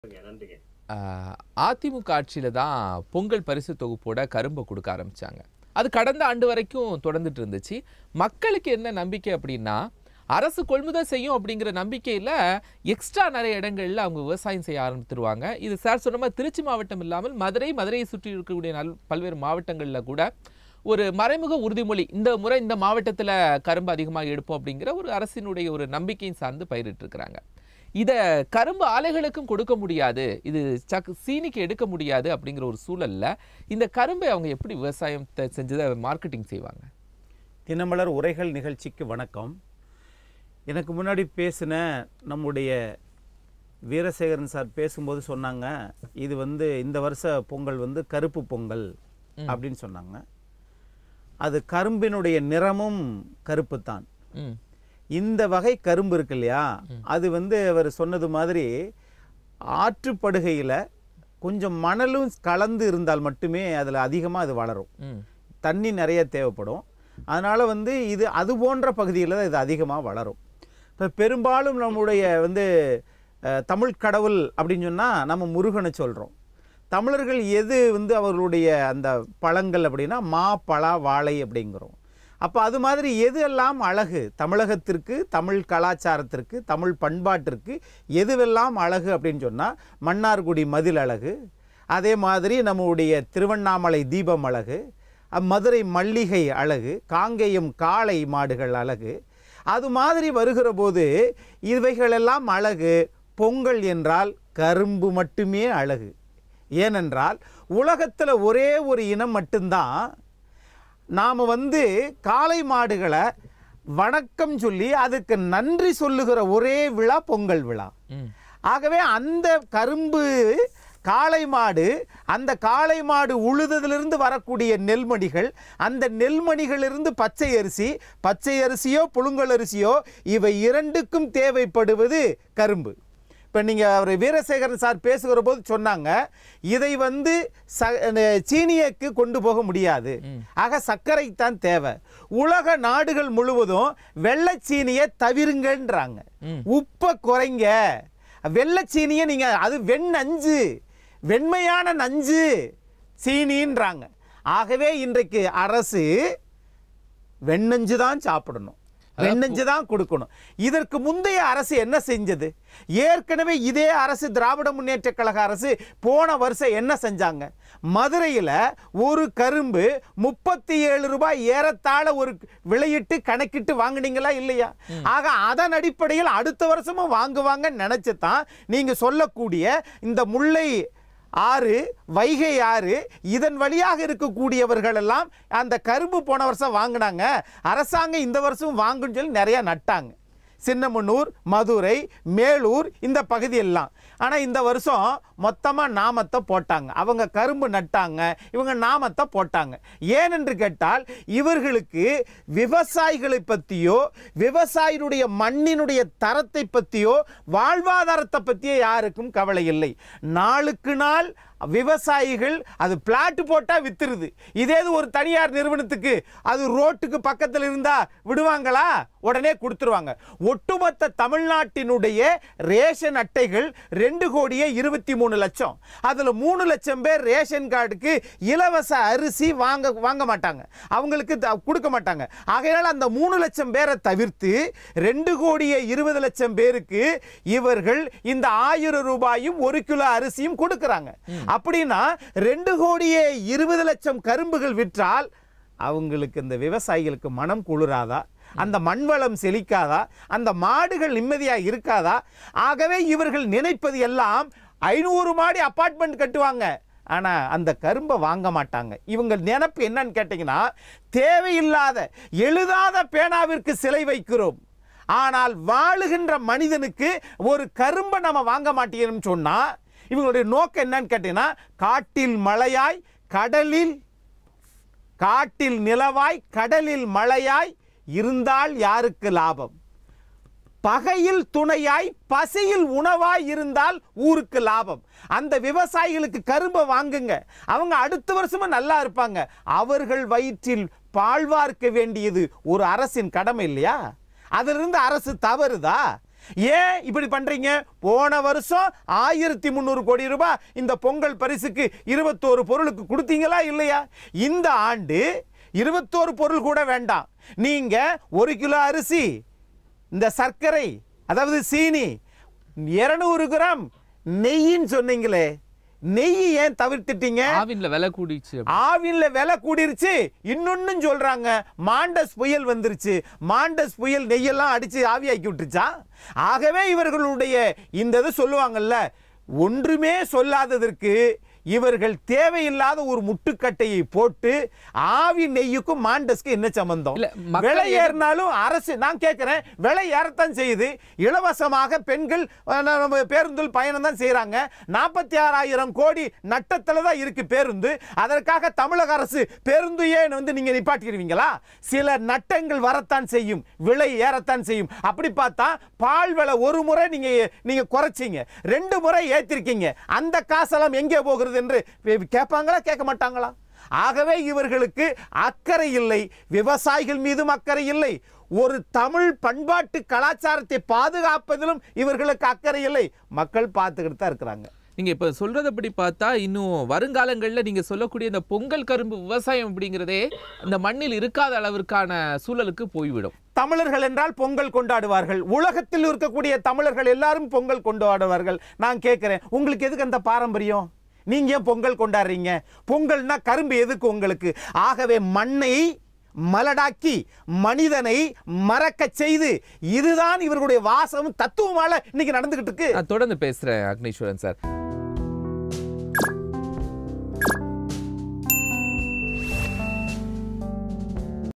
நன்றிங்க ஆஹ் அதிமுக ஆட்சியில தான் பொங்கல் பரிசு தொகுப்போட கரும்பை கொடுக்க ஆரம்பிச்சாங்க அது கடந்த ஆண்டு வரைக்கும் தொடர்ந்துட்டு இருந்துச்சு மக்களுக்கு என்ன நம்பிக்கை அப்படின்னா அரசு கொள்முதல் செய்யும் அப்படிங்கிற நம்பிக்கையில் எக்ஸ்ட்ரா நிறைய இடங்கள்ல அவங்க விவசாயம் செய்ய ஆரம்பித்துருவாங்க இது சார் சொன்ன மாதிரி திருச்சி மாவட்டம் இல்லாமல் மதுரை மதுரையை சுற்றி இருக்கக்கூடிய நல் பல்வேறு மாவட்டங்களில் கூட ஒரு மறைமுக உறுதிமொழி இந்த முறை இந்த மாவட்டத்தில் கரும்பு அதிகமாக எடுப்போம் அப்படிங்கிற ஒரு அரசினுடைய ஒரு நம்பிக்கையும் சார்ந்து பயிரிட்டு இருக்கிறாங்க இதை கரும்பு ஆலைகளுக்கும் கொடுக்க முடியாது இது சக் சீனிக்கு எடுக்க முடியாது அப்படிங்கிற ஒரு சூழல்ல இந்த கரும்பை அவங்க எப்படி விவசாயத்தை செஞ்சதை மார்க்கெட்டிங் செய்வாங்க தினமலர் உரைகள் நிகழ்ச்சிக்கு வணக்கம் எனக்கு முன்னாடி பேசின நம்முடைய வீரசேகரன் சார் பேசும்போது சொன்னாங்க இது வந்து இந்த வருஷ பொங்கல் வந்து கருப்பு பொங்கல் அப்படின்னு சொன்னாங்க அது கரும்பினுடைய நிறமும் கருப்பு தான் ம் இந்த வகை கரும்பு இருக்கு இல்லையா அது வந்து அவர் சொன்னது மாதிரி ஆற்றுப்படுகையில் கொஞ்சம் மணலும் கலந்து இருந்தால் மட்டுமே அதில் அதிகமாக அது வளரும் ம் தண்ணி நிறைய தேவைப்படும் அதனால் வந்து இது அது போன்ற பகுதியில் தான் இது அதிகமாக வளரும் இப்போ பெரும்பாலும் நம்முடைய வந்து அஹ், தமிழ் கடவுள் அப்படின்னு சொன்னால் நம்ம முருகனை சொல்கிறோம் தமிழர்கள் எது வந்து அவர்களுடைய அந்த பழங்கள் அப்படின்னா மா பலா வாழை அப்படிங்கிறோம் அப்போ அது மாதிரி எது எல்லாம் அழகு தமிழகத்திற்கு தமிழ் கலாச்சாரத்திற்கு தமிழ் பண்பாட்டிற்கு எதுவெல்லாம் அழகு அப்படின்னு சொன்னால் மன்னார்குடி மதில் அழகு அதே மாதிரி நம்முடைய திருவண்ணாமலை தீபம் அழகு அஹ் மதுரை மல்லிகை அழகு காங்கேயம் காளை மாடுகள் அழகு அது மாதிரி வருகிற போது இவைகளெல்லாம் அழகு பொங்கல் என்றால் கரும்பு மட்டுமே அழகு ஏனென்றால் உலகத்தில் ஒரே ஒரு இனம் மட்டும்தான் நாம் வந்து காளை மாடுகளை வணக்கம் சொல்லி அதுக்கு நன்றி சொல்லுகிற ஒரே விழா பொங்கல் விழா ம் ஆகவே அந்த கரும்பு காளை மாடு அந்த காளை மாடு உழுததிலிருந்து வரக்கூடிய நெல்மணிகள் அந்த நெல்மணிகளிலிருந்து பச்சை அரிசி பச்சை அரிசியோ புழுங்கல் அரிசியோ இவை இரண்டுக்கும் தேவைப்படுவது கரும்பு இப்போ நீங்கள் அவர் வீரசேகரன் சார் பேசுகிற போது சொன்னாங்க இதை வந்து ச அந்த சீனியக்கு கொண்டு போக முடியாது ஆக சர்க்கரை தான் தேவை உலக நாடுகள் முழுவதும் வெள்ளைச்சீனியை தவிருங்கன்றாங்க உப்பை குறைங்க வெள்ளைச்சீனியை நீங்கள் அது வெண்ணஞ்சு வெண்மையான நஞ்சு சீனின்றாங்க ஆகவே இன்றைக்கு அரசு வெண்ணஞ்சு தான் சாப்பிடணும் வெண்ணஞ்சு தான் கொடுக்கணும் இதற்கு முந்தைய அரசு என்ன செஞ்சது ஏற்கனவே இதே அரசு திராவிட முன்னேற்ற கழக அரசு போன வருஷம் என்ன செஞ்சாங்க மதுரையில் ஒரு கரும்பு முப்பத்தி ஏழு ரூபாய் ஏறத்தாழ ஒரு விலையிட்டு கணக்கிட்டு வாங்குனீங்களா இல்லையா ஆக அதன் அடிப்படையில் அடுத்த வருஷமும் வாங்குவாங்கன்னு நினைச்சு தான் நீங்க சொல்லக்கூடிய இந்த முல்லை ஆறு வைகை ஆறு இதன் வழியாக இருக்கக்கூடியவர்கள் எல்லாம் அந்த கரும்பு போன வருஷம் வாங்கினாங்க அரசாங்கம் இந்த வருஷம் வாங்குன்னு சொல்லி நிறைய நட்டாங்க சின்னமனூர் மதுரை மேலூர் இந்த பகுதி எல்லாம் ஆனால் இந்த வருஷம் மொத்தமாக நாமத்தை போட்டாங்க அவங்க கரும்பு நட்டாங்க இவங்க நாமத்தை போட்டாங்க ஏனென்று கேட்டால் இவர்களுக்கு விவசாயிகளை பற்றியோ விவசாயினுடைய மண்ணினுடைய தரத்தை பற்றியோ வாழ்வாதாரத்தை பற்றியோ யாருக்கும் கவலை இல்லை நாளுக்கு நாள் விவசாயிகள் அது பிளாட் போட்டால் வித்துருது இதே இது ஒரு தனியார் நிறுவனத்துக்கு அது ரோட்டுக்கு பக்கத்தில் இருந்தா விடுவாங்களா உடனே கொடுத்துருவாங்க ஒட்டுமொத்த தமிழ்நாட்டினுடைய ரேஷன் அட்டைகள் ரெண்டு கோடியே இருபத்தி மூணு லட்சம் அதில் மூணு லட்சம் பேர் ரேஷன் கார்டுக்கு இலவச அரிசி வாங்க வாங்க மாட்டாங்க அவங்களுக்கு த- கொடுக்க மாட்டாங்க ஆகையால் அந்த மூணு லட்சம் பேரை தவிர்த்து ரெண்டு கோடியே இருபது லட்சம் பேருக்கு இவர்கள் இந்த ஆயிரம் ரூபாயும் ஒரு கிலோ அரிசியும் கொடுக்குறாங்க அப்படின்னா ரெண்டு கோடியே இருபது லட்சம் கரும்புகள் விற்றால் அவங்களுக்கு இந்த விவசாயிகளுக்கு மனம் குளிராதா அந்த மண்வளம் செழிக்காதா அந்த மாடுகள் நிம்மதியா இருக்காதா ஆகவே இவர்கள் நினைப்பது எல்லாம் ஐநூறு மாடி அபார்ட்மெண்ட் கட்டுவாங்க ஆனா அந்த கரும்பை வாங்க மாட்டாங்க இவங்க நினைப்பு என்னன்னு கேட்டீங்கன்னா தேவையில்லாத எழுதாத பேனாவிற்கு சிலை வைக்கிறோம் ஆனால் வாழுகின்ற மனிதனுக்கு ஒரு கரும்பை நம்ம வாங்க மாட்டேங்கிறோம்னு சொன்னா இவங்களுடைய நோக்கம் என்னன்னு கேட்டீங்கன்னா காட்டில் மழையாய் கடலில் காட்டில் நிலவாய் கடலில் மழையாய் இருந்தால் யாருக்கு லாபம் பகையில் துணையாய் பசியில் உணவாய் இருந்தால் ஊருக்கு லாபம் அந்த விவசாயிகளுக்கு கரும்பை வாங்குங்க அவங்க அடுத்த வருஷமும் நல்லா இருப்பாங்க அவர்கள் வயிற்றில் பாழ்வார்க்க வேண்டியது ஒரு அரசின் கடமை இல்லையா அதிலிருந்து அரசு தவறுதா ஏன் இப்படி பண்றீங்க போன வருஷம் ஆயிரத்தி முந்நூறு கோடி ரூபாய் இந்த பொங்கல் பரிசுக்கு இருபத்தோரு பொருளுக்கு கொடுத்தீங்களா இல்லையா இந்த ஆண்டு இருபத்தோரு பொருள் கூட வேண்டாம் நீங்க ஒரு கிலோ அரிசி இந்த சர்க்கரை அதாவது சீனி இருநூறு கிராம் நெய்யின்னு சொன்னீங்களே நெய் ஏன் தவிர்த்துட்டீங்க ஆவின்ல விலை கூடிச்சு ஆவின்ல விலை கூடிருச்சு இன்னொன்னும் சொல்றாங்க மாண்டஸ் புயல் வந்துருச்சு மாண்டஸ் புயல் நெய்யெல்லாம் அடிச்சு ஆவியாக்கி விட்டுருச்சா ஆகவே இவர்களுடைய இந்த இது சொல்லுவாங்கல்ல ஒன்றுமே சொல்லாததற்கு இவர்கள் தேவையில்லாத ஒரு முட்டுக்கட்டையை போட்டு ஆவி நெய்யுக்கும் மாண்டஸ்க்கு என்ன சம்பந்தம் இல்ல, மக்கள் விலை எது- ஏறினாலும் அரசு நான் கேட்கிறேன் விலை ஏறத்தான் செய்யுது இலவசமாக பெண்கள் அஹ், நம்ம பேருந்தில் பயணம் தான் செய்யறாங்க நாற்பத்தி ஆறாயிரம் கோடி நட்டத்தில் தான் இருக்கு பேருந்து அதற்காக தமிழக அரசு பேருந்து ஏன் வந்து நீங்க நிப்பாட்டிடுவீங்களா சில நட்டங்கள் வரத்தான் செய்யும் விலை ஏறத்தான் செய்யும் அப்படி பார்த்தா பால் விலை ஒரு முறை நீங்க நீங்க குறைச்சிங்க ரெண்டு முறை ஏத்திருக்கீங்க அந்த காசெல்லாம் எங்கே போகிறது என்று கேட்பாங்களா கேட்க மாட்டாங்களா ஆகவே இவர்களுக்கு அக்கறை இல்லை விவசாயிகள் மீதும் அக்கறை இல்லை ஒரு தமிழ் பண்பாட்டு கலாச்சாரத்தை பாதுகாப்பதிலும் இவர்களுக்கு அக்கறை இல்லை மக்கள் பார்த்துக்கிட்டு தான் இருக்கிறாங்க நீங்க இப்ப சொல்றதப்படி பார்த்தா இன்னும் வருங்காலங்கள்ல நீங்க சொல்லக்கூடிய இந்த பொங்கல் கரும்பு விவசாயம் அப்படிங்கிறதே இந்த மண்ணில் இருக்காத அளவிற்கான சூழலுக்கு போய்விடும் தமிழர்கள் என்றால் பொங்கல் கொண்டாடுவார்கள் உலகத்தில் இருக்கக்கூடிய தமிழர்கள் எல்லாரும் பொங்கல் கொண்டாடுவார்கள் நான் கேட்கிறேன் உங்களுக்கு எதுக்கு அந்த பாரம்பரியம் நீங்க ஏன் பொங்கல் கொண்டாடுறீங்க பொங்கல்னா கரும்பு எதுக்கு உங்களுக்கு ஆகவே மண்ணை மலடாக்கி மனிதனை மறக்கச் செய்து இதுதான் இவர்களுடைய வாசம் தத்துவமால இன்னைக்கு நடந்துகிட்டு இருக்கு நான் தொடர்ந்து பேசுறேன் அக்னீஸ்வரன் சார்